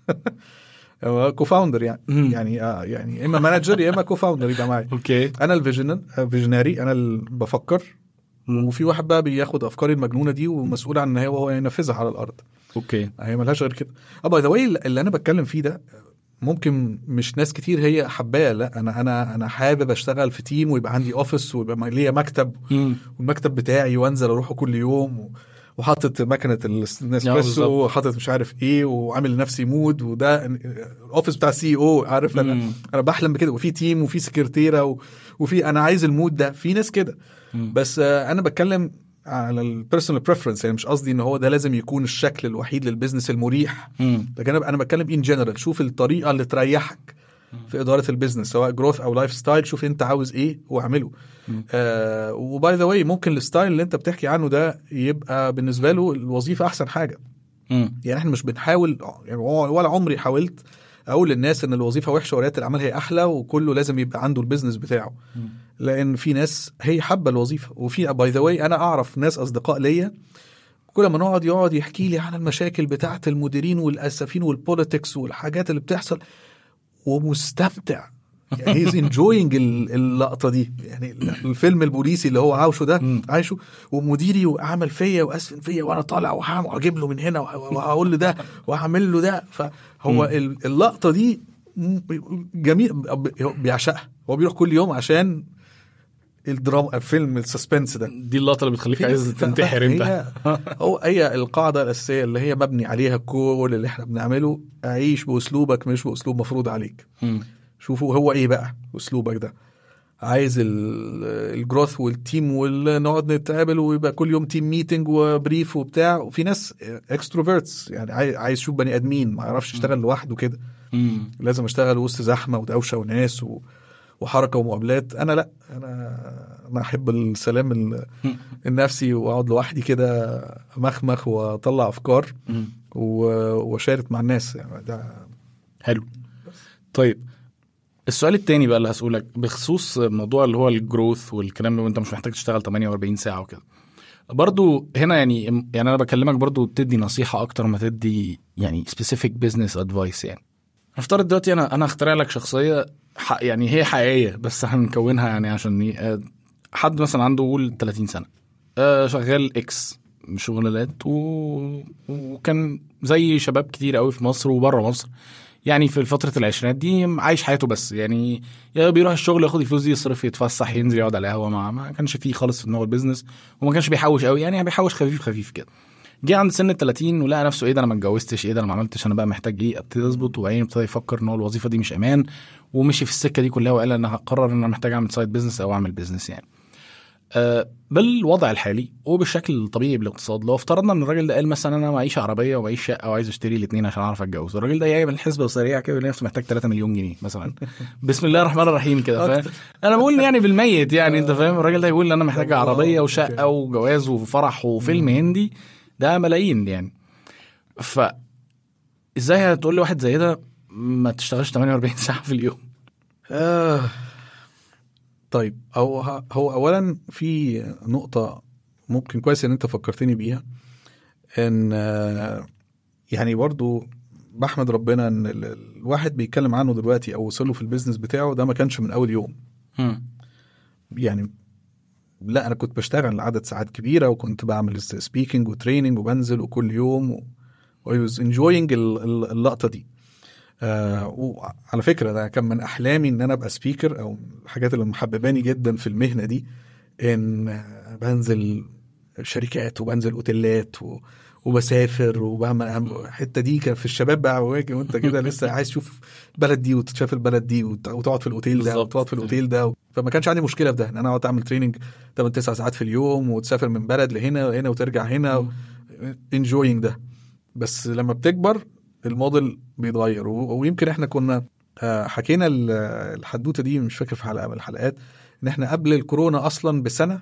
هو كوفاوندر يعني مم. يعني آه يعني اما مانجر يا اما كوفاوندر يبقى معايا اوكي انا الفيجن فيجناري انا اللي بفكر وفي واحد بقى بياخد افكاري المجنونه دي ومسؤول عن ان هو هو ينفذها على الارض اوكي هي ملهاش غير كده اه باي ذا واي اللي انا بتكلم فيه ده ممكن مش ناس كتير هي حباه لا انا انا انا حابب اشتغل في تيم ويبقى عندي اوفيس ويبقى ليا مكتب مم. والمكتب بتاعي وانزل اروحه كل يوم و... وحاطط مكنه النسبريسو بالظبط. وحاطط مش عارف ايه وعامل لنفسي مود وده الاوفيس بتاع السي او عارف انا مم. انا بحلم بكده وفي تيم وفي سكرتيره و... وفي انا عايز المود ده في ناس كده مم. بس آه، انا بتكلم على البيرسونال بريفرنس يعني مش قصدي ان هو ده لازم يكون الشكل الوحيد للبيزنس المريح مم. لكن انا انا بتكلم ان جنرال شوف الطريقه اللي تريحك في اداره البيزنس سواء جروث او لايف ستايل شوف انت عاوز ايه واعمله مم. آه وباي ذا واي ممكن الستايل اللي انت بتحكي عنه ده يبقى بالنسبه له الوظيفه احسن حاجه مم. يعني احنا مش بنحاول يعني ولا عمري حاولت اقول للناس ان الوظيفه وحشه ورياده الاعمال هي احلى وكله لازم يبقى عنده البيزنس بتاعه لان في ناس هي حابه الوظيفه وفي باي ذا واي انا اعرف ناس اصدقاء ليا كل ما نقعد يقعد يحكي لي عن المشاكل بتاعه المديرين والاسفين والبوليتكس والحاجات اللي بتحصل ومستمتع يعني هيز انجوينج اللقطه دي يعني الفيلم البوليسي اللي هو عاوشه ده مم. عايشه ومديري وعمل فيا واسفن فيا وانا طالع وهعمل- وهجيب له من هنا وه- وهقول له ده وهعمل له ده فهو ال- اللقطه دي م- جميل بيعشقها هو بيروح كل يوم عشان الدراما الفيلم السسبنس ده دي اللقطه اللي بتخليك في- عايز ف- تنتحر انت هي هو هي القاعده الاساسيه اللي هي مبني عليها كل اللي احنا بنعمله عيش باسلوبك مش باسلوب مفروض عليك مم. شوفوا هو ايه بقى اسلوبك ده عايز ال- الجروث والتيم ونقعد نتقابل ويبقى كل يوم تيم ميتنج وبريف وبتاع وفي ناس اكستروفيرتس يعني عاي- عايز يشوف بني ادمين ما يعرفش يشتغل لوحده كده مم. لازم اشتغل وسط زحمه ودوشه وناس و... وحركه ومقابلات انا لا انا انا احب السلام ال- النفسي واقعد لوحدي كده مخمخ واطلع افكار مم. و- واشارك مع الناس يعني ده حلو طيب السؤال التاني بقى اللي هسألك بخصوص موضوع اللي هو الجروث والكلام ده وانت مش محتاج تشتغل 48 ساعة وكده برضو هنا يعني يعني انا بكلمك برضو تدي نصيحة اكتر ما تدي يعني specific business advice يعني نفترض دلوقتي انا انا هخترع لك شخصية ح- يعني هي حقيقية بس هنكونها يعني عشان ي- آه، حد مثلا عنده قول 30 سنة آه، شغال اكس شغلانات و... وكان زي شباب كتير قوي في مصر وبره مصر يعني في فترة العشرينات دي عايش حياته بس يعني يا بيروح الشغل ياخد الفلوس دي يصرف يتفسح ينزل يقعد على قهوة ما, ما كانش فيه خالص في دماغه البيزنس وما كانش بيحوش قوي يعني بيحوش خفيف خفيف كده جه عند سن ال 30 ولقى نفسه ايه ده انا ما اتجوزتش ايه ده انا ما عملتش انا بقى محتاج ايه ابتدي اظبط وبعدين ابتدى يفكر ان هو الوظيفه دي مش امان ومشي في السكه دي كلها وقال انا هقرر ان انا محتاج اعمل سايد بيزنس او اعمل بيزنس يعني آه، بالوضع الحالي وبالشكل الطبيعي بالاقتصاد لو افترضنا ان الراجل ده قال مثلا انا معيش عربيه ومعيش شقه وعايز اشتري الاثنين عشان اعرف اتجوز الراجل ده يعمل حسبه سريعه كده يلاقي نفسه محتاج 3 مليون جنيه مثلا بسم الله الرحمن الرحيم كده فاهم انا بقول يعني بالميت يعني انت فاهم الراجل ده يقول انا محتاج عربيه وشقه وجواز وفرح وفيلم هندي ده ملايين يعني ف ازاي هتقول لواحد زي ده ما تشتغلش 48 ساعه في اليوم آه طيب هو هو اولا في نقطه ممكن كويس ان انت فكرتني بيها ان آه، يعني برضو بحمد ربنا ان ال- ال- الواحد بيتكلم عنه دلوقتي او وصله في البيزنس بتاعه ده ما كانش من اول يوم يعني لا انا كنت بشتغل عدد ساعات كبيره وكنت بعمل سبيكنج وتريننج وبنزل وكل يوم و I was enjoying ال- ال- اللقطه دي آه وعلى فكره ده كان من احلامي ان انا ابقى سبيكر او من الحاجات اللي محبباني جدا في المهنه دي ان آه، بنزل شركات وبنزل اوتيلات و وبسافر وبعمل الحته دي كان في الشباب بقى واجي وانت كده لسه عايز تشوف البلد دي وتشاف البلد دي وت- وتقعد في الاوتيل ده بالظبط. وتقعد في الاوتيل ده فما كانش عندي مشكله في ده ان انا اقعد اعمل تريننج 8 9 ساعات في اليوم وتسافر من بلد لهنا وهنا وترجع هنا انجوينج ده بس لما بتكبر الموديل بيتغير و- ويمكن احنا كنا آه، حكينا ال- الحدوته دي مش فاكر في حلقه من الحلقات ان احنا قبل الكورونا اصلا بسنه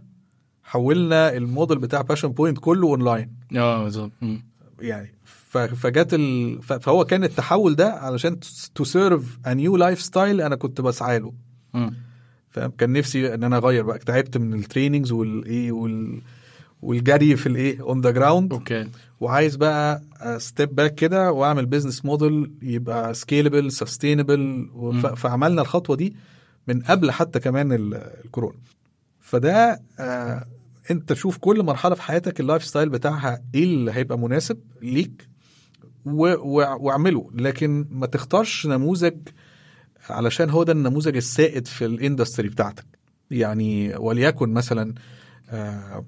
حولنا الموديل بتاع باشن بوينت كله اونلاين اه بالظبط مم. يعني ف- فجات ال... ف- فهو كان التحول ده علشان تو سيرف ا نيو لايف ستايل انا كنت بسعى له مم. فاهم كان نفسي ان انا اغير بقى تعبت من التريننجز والايه وال والجري في الايه اون ذا جراوند اوكي وعايز بقى ستيب باك كده واعمل بيزنس موديل يبقى سكيلبل سستينبل مم. فعملنا الخطوه دي من قبل حتى كمان ال- الكورونا فده آه انت شوف كل مرحله في حياتك اللايف ستايل بتاعها ايه اللي هيبقى مناسب ليك و- و- واعمله لكن ما تختارش نموذج علشان هو ده النموذج السائد في الاندستري بتاعتك يعني وليكن مثلا آه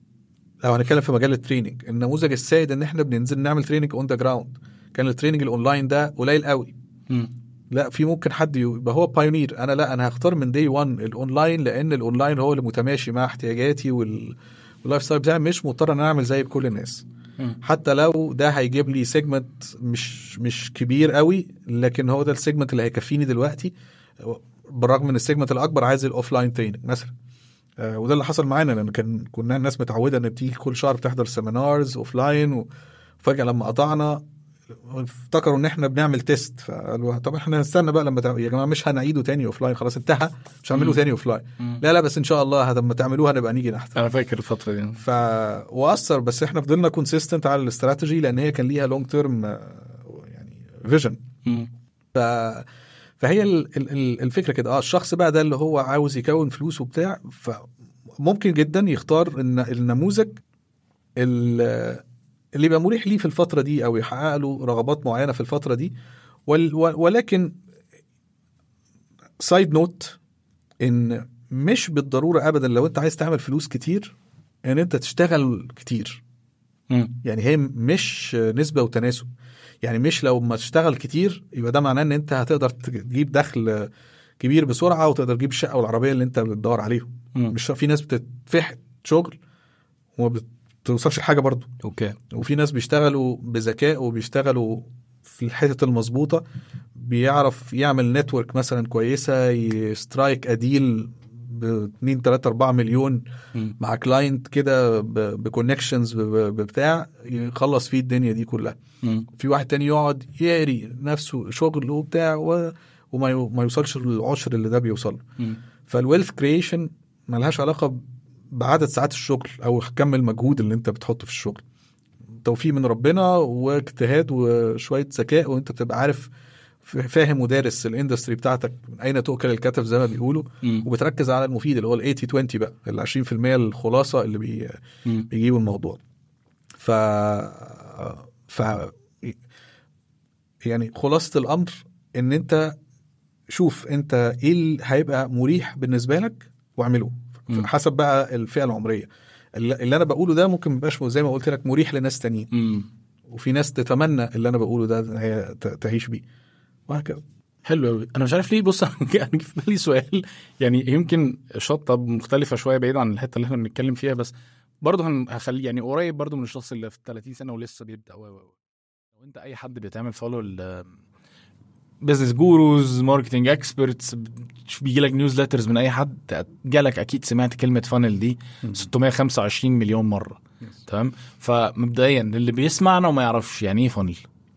لو هنتكلم في مجال التريننج النموذج السائد ان احنا بننزل نعمل تريننج اون ذا جراوند كان التريننج الاونلاين ده قليل قوي مم. لا في ممكن حد يبقى هو بايونير انا لا انا هختار من دي 1 الاونلاين لان الاونلاين هو اللي متماشي مع احتياجاتي وال واللايف ستايل بتاعي مش مضطر ان انا اعمل زي كل الناس مم. حتى لو ده هيجيب لي سيجمنت مش مش كبير قوي لكن هو ده السيجمنت اللي هيكفيني دلوقتي بالرغم من السيجمنت الاكبر عايز الاوف لاين تريننج مثلا آه، وده اللي حصل معانا لان كان كنا الناس متعوده ان بتيجي كل شهر بتحضر سيمينارز اوف لاين وفجاه لما قطعنا افتكروا ان احنا بنعمل تيست فقالوا طب احنا هنستنى بقى لما تعمل يا جماعه مش هنعيده تاني اوف لاين خلاص انتهى مش هنعمله مم. تاني اوف لاين مم. لا لا بس ان شاء الله لما تعملوها نبقى نيجي نحت انا فاكر الفتره دي ف واثر بس احنا فضلنا كونسيستنت على الاستراتيجي لان هي كان ليها لونج تيرم يعني فيجن مم. ف فهي ال- ال- ال- الفكره كده اه الشخص بقى ده اللي هو عاوز يكون فلوس وبتاع فممكن جدا يختار الن- النموذج ال- اللي يبقى مريح ليه في الفتره دي او يحقق له رغبات معينه في الفتره دي وال- و- ولكن سايد نوت ان مش بالضروره ابدا لو انت عايز تعمل فلوس كتير ان انت تشتغل كتير مم. يعني هي مش نسبة وتناسب يعني مش لو ما تشتغل كتير يبقى ده معناه ان انت هتقدر تجيب دخل كبير بسرعة وتقدر تجيب الشقة والعربية اللي انت بتدور عليهم مم. مش في ناس بتتفحت شغل وما بتوصلش لحاجة برضه اوكي وفي ناس بيشتغلوا بذكاء وبيشتغلوا في الحتة المظبوطة بيعرف يعمل نتورك مثلا كويسة يسترايك اديل ب 2 3 4 مليون مم. مع كلاينت كده بكونكشنز بتاع يخلص فيه الدنيا دي كلها مم. في واحد تاني يقعد يقري نفسه شغل وبتاع و... وما يو- ما يوصلش للعشر اللي ده بيوصل له. مم. فالويلث كرييشن ملهاش علاقه بعدد ساعات الشغل او كم المجهود اللي انت بتحطه في الشغل توفيق من ربنا واجتهاد وشويه ذكاء وانت بتبقى عارف فاهم ودارس الاندستري بتاعتك من اين تؤكل الكتف زي ما بيقولوا مم. وبتركز على المفيد اللي هو ال 80 20 بقى ال 20% الخلاصه اللي بي... مم. بيجيبوا الموضوع ف ف يعني خلاصة الأمر إن أنت شوف أنت إيه اللي هيبقى مريح بالنسبة لك واعمله مم. حسب بقى الفئة العمرية اللي اللي أنا بقوله ده ممكن ميبقاش زي ما قلت لك مريح لناس تانيين مم. وفي ناس تتمنى اللي أنا بقوله ده هي ت- تعيش بيه وهكذا حلو قوي انا مش عارف ليه بص انا جه في بالي سؤال يعني يمكن شطه مختلفه شويه بعيد عن الحته اللي احنا بنتكلم فيها بس برضه هن- هخلي يعني قريب برضه من الشخص اللي في 30 سنه ولسه بيبدا و و و. لو انت اي حد بيتعمل فولو ال بزنس جوروز ماركتنج اكسبرتس بيجي لك نيوزليترز من اي حد جالك اكيد سمعت كلمه فانل دي 625 مليون مره تمام فمبدئيا اللي بيسمعنا وما يعرفش يعني ايه فانل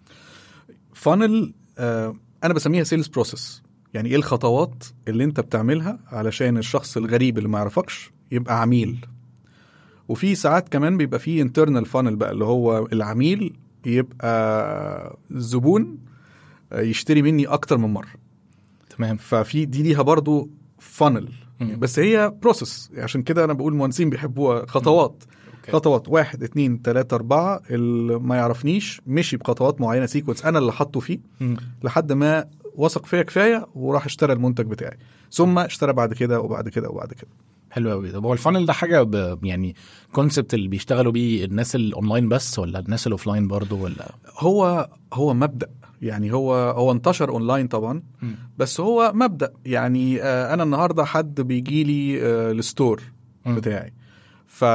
فانل آه انا بسميها سيلز بروسيس يعني ايه الخطوات اللي انت بتعملها علشان الشخص الغريب اللي ما يعرفكش يبقى عميل وفي ساعات كمان بيبقى فيه انترنال فانل بقى اللي هو العميل يبقى زبون آه، يشتري مني اكتر من مره تمام ففي دي ليها برضو فانل مم. بس هي بروسيس عشان كده انا بقول المهندسين بيحبوها خطوات أوكي. خطوات واحد اتنين تلاتة أربعة اللي ما يعرفنيش مشي بخطوات معينة سيكونس أنا اللي حاطه فيه مم. لحد ما وثق فيا كفايه وراح اشترى المنتج بتاعي ثم اشترى بعد كده وبعد كده وبعد كده حلو قوي طب هو الفانل ده حاجه ب... يعني كونسبت اللي بيشتغلوا بيه الناس الاونلاين بس ولا الناس الاوفلاين برضه ولا هو هو مبدا يعني هو هو انتشر اونلاين طبعا بس هو مبدا يعني آه، انا النهارده حد بيجي لي آه، الستور مم. بتاعي ف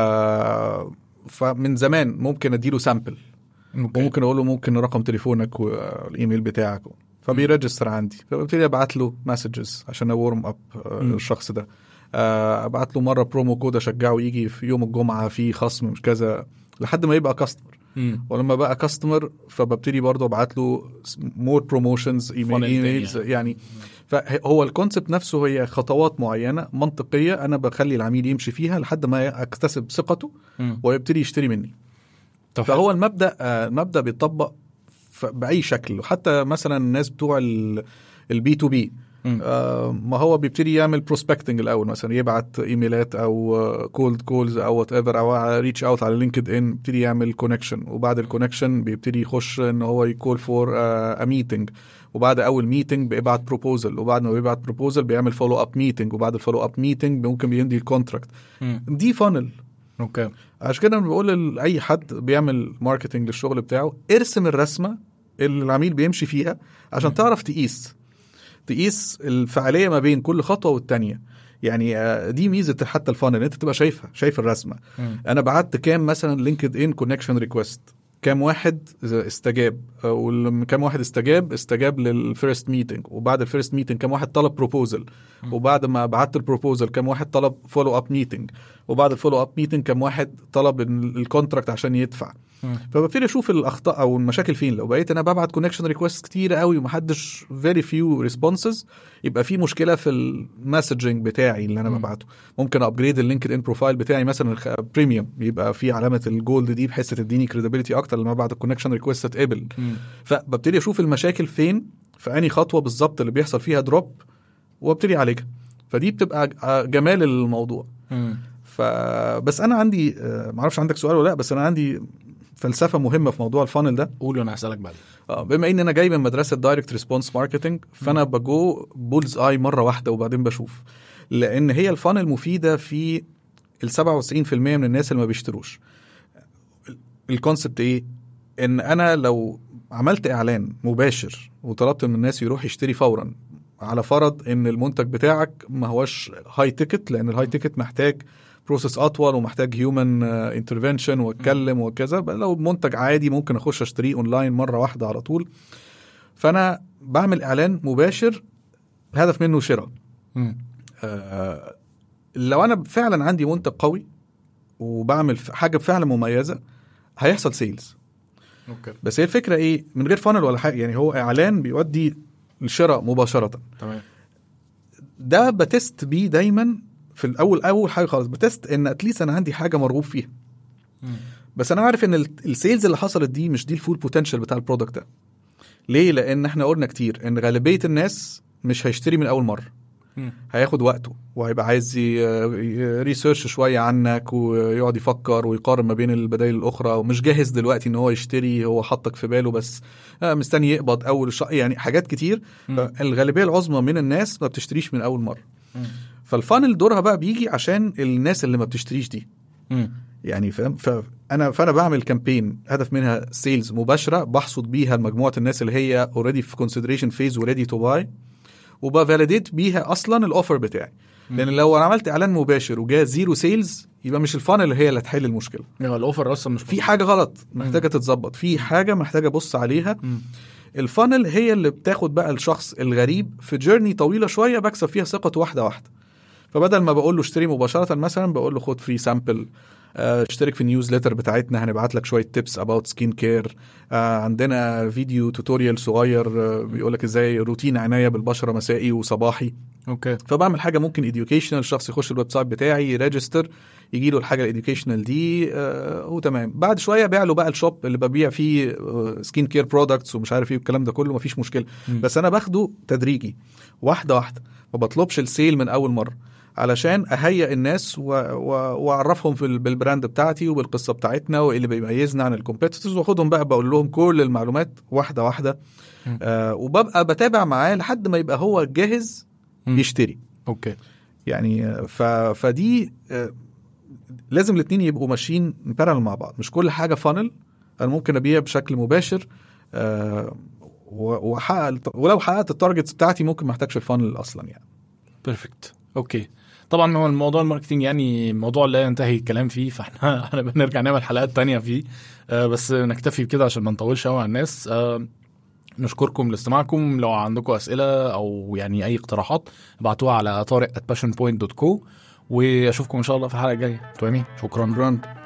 فمن زمان ممكن اديله سامبل أوكي. وممكن اقول له ممكن رقم تليفونك والايميل بتاعك فبيرجستر عندي فببتدي ابعت له مسجز عشان اورم اب مم. الشخص ده آه، ابعت له مره برومو كود اشجعه يجي في يوم الجمعه في خصم مش كذا لحد ما يبقى كاستمر مم. ولما بقى كاستمر فببتدي برضه ابعت له مور بروموشنز Funnel ايميلز تاني يعني فهو الكونسبت نفسه هي خطوات معينه منطقيه انا بخلي العميل يمشي فيها لحد ما اكتسب ثقته مم. ويبتدي يشتري مني طب فهو المبدا آه، المبدا بيتطبق ف- باي شكل حتى مثلا الناس بتوع البي تو بي مم. ما هو بيبتدي يعمل بروسبكتنج الاول مثلا يبعت ايميلات او كولد كولز او وات ايفر او ريتش اوت على لينكد ان بيبتدي يعمل كونكشن وبعد الكونكشن بيبتدي يخش ان هو يكول فور ا ميتنج وبعد اول ميتنج بيبعت بروبوزل وبعد ما بيبعت بروبوزل بيعمل فولو اب ميتنج وبعد الفولو اب ميتنج ممكن بيمضي الكونتراكت مم. دي فانل اوكي عشان كده انا بقول لاي حد بيعمل ماركتنج للشغل بتاعه ارسم الرسمه اللي العميل بيمشي فيها عشان تعرف تقيس تقيس الفعاليه ما بين كل خطوه والتانيه يعني آه، دي ميزه حتى الفانل ان انت تبقى شايفها شايف الرسمه مم. انا بعت كام مثلا لينكد ان كونكشن ريكويست كام واحد استجاب وكام واحد استجاب استجاب للفيرست ميتنج وبعد الفيرست ميتنج كام واحد طلب بروبوزل وبعد ما بعت البروبوزل كام واحد طلب فولو اب ميتنج وبعد الفولو اب ميتنج كام واحد طلب الكونتراكت عشان يدفع فببتدي اشوف الاخطاء او المشاكل فين لو بقيت انا ببعت كونكشن ريكوست كتير قوي ومحدش فيري فيو ريسبونسز يبقى في مشكله في المسجنج بتاعي اللي انا مم. ببعته ممكن ابجريد اللينكد ان بروفايل بتاعي مثلا بريميوم يبقى في علامه الجولد دي بحيث تديني كريديبيليتي اكتر لما بعد الكونكشن ريكوست تتقبل فببتدي اشوف المشاكل فين في انهي خطوه بالظبط اللي بيحصل فيها دروب وابتدي اعالجها فدي بتبقى ج- جمال الموضوع فبس انا عندي آه، معرفش عندك سؤال ولا لا بس انا عندي فلسفه مهمه في موضوع الفانل ده قول وانا هسالك بعدين آه، بما ان انا جاي من مدرسه دايركت ريسبونس ماركتنج فانا بجو بولز اي مره واحده وبعدين بشوف لان هي الفانل مفيده في ال 97% من الناس اللي ما بيشتروش الكونسبت ايه ان انا لو عملت اعلان مباشر وطلبت من الناس يروح يشتري فورا على فرض ان المنتج بتاعك ما هوش هاي تيكت لان الهاي تيكت محتاج بروسيس اطول ومحتاج هيومن انترفنشن واتكلم وكذا بقى لو منتج عادي ممكن اخش اشتريه اونلاين مره واحده على طول فانا بعمل اعلان مباشر هدف منه شراء آه، لو انا فعلا عندي منتج قوي وبعمل ف- حاجه فعلا مميزه هيحصل سيلز اوكي بس هي الفكره ايه من غير فانل ولا حاجه يعني هو اعلان بيودي للشراء مباشره تمام ده بتست بيه دايما في الاول اول حاجه خالص بتست ان اتليست انا عندي حاجه مرغوب فيها بس انا عارف ان ال- السيلز اللي حصلت دي مش دي الفول بوتنشال بتاع البرودكت ده ليه لان احنا قلنا كتير ان غالبيه الناس مش هيشتري من اول مره هياخد وقته وهيبقى عايز ريسيرش شويه عنك ويقعد يفكر ويقارن ما بين البدائل الاخرى ومش جاهز دلوقتي ان هو يشتري هو حطك في باله بس آه، مستني يقبض اول الشهر يعني حاجات كتير الغالبيه العظمى من الناس ما بتشتريش من اول مره فالفانل دورها بقى بيجي عشان الناس اللي ما بتشتريش دي يعني فاهم فانا فانا بعمل كامبين هدف منها سيلز مباشره بحصد بيها مجموعه الناس اللي هي اوريدي في كونسيدريشن فيز وريدي تو باي وبفاليديت بيها اصلا الاوفر بتاعي لان لو انا عملت اعلان مباشر وجا زيرو سيلز يبقى مش الفانل هي اللي هتحل المشكله يعني الاوفر اصلا مش في حاجه غلط محتاجه تتظبط في حاجه محتاجه ابص عليها الفانل هي اللي بتاخد بقى الشخص الغريب في جيرني طويله شويه بكسب فيها ثقته واحده واحده فبدل ما بقول له اشتري مباشره مثلا بقول له خد فري سامبل اشترك في النيوزليتر بتاعتنا هنبعت لك شويه تيبس اباوت سكين كير عندنا فيديو توتوريال صغير آه، بيقول لك ازاي روتين عنايه بالبشره مسائي وصباحي اوكي فبعمل حاجه ممكن اديوكيشنال الشخص يخش الويب سايت بتاعي يريجستر يجي له الحاجه الاديوكيشنال دي آه وتمام بعد شويه بيع له بقى الشوب اللي ببيع فيه سكين كير برودكتس ومش عارف ايه والكلام ده كله مفيش مشكله مم. بس انا باخده تدريجي واحده واحده ما بطلبش السيل من اول مره علشان اهيئ الناس و- و- واعرفهم في ال- بالبراند بتاعتي وبالقصه بتاعتنا وايه اللي بيميزنا عن الكومبيتيتورز واخدهم بقى بقول لهم كل المعلومات واحده واحده مم. آه وببقى بتابع معاه لحد ما يبقى هو جاهز مم. يشتري اوكي يعني آه، ف... فدي آه، لازم الاثنين يبقوا ماشيين بارل مع بعض مش كل حاجه فانل انا ممكن ابيع بشكل مباشر آه، و- واحقق الت- ولو حققت التارجتس بتاعتي ممكن ما احتاجش الفانل اصلا يعني بيرفكت اوكي طبعا هو الموضوع الماركتينج يعني موضوع لا ينتهي الكلام فيه فاحنا احنا بنرجع نعمل حلقات تانية فيه آه بس نكتفي بكده عشان ما نطولش قوي على الناس آه نشكركم لاستماعكم لو عندكم اسئله او يعني اي اقتراحات ابعتوها على طارق at passionpoint.co واشوفكم ان شاء الله في الحلقه الجايه انتوا امين شكرا شكرا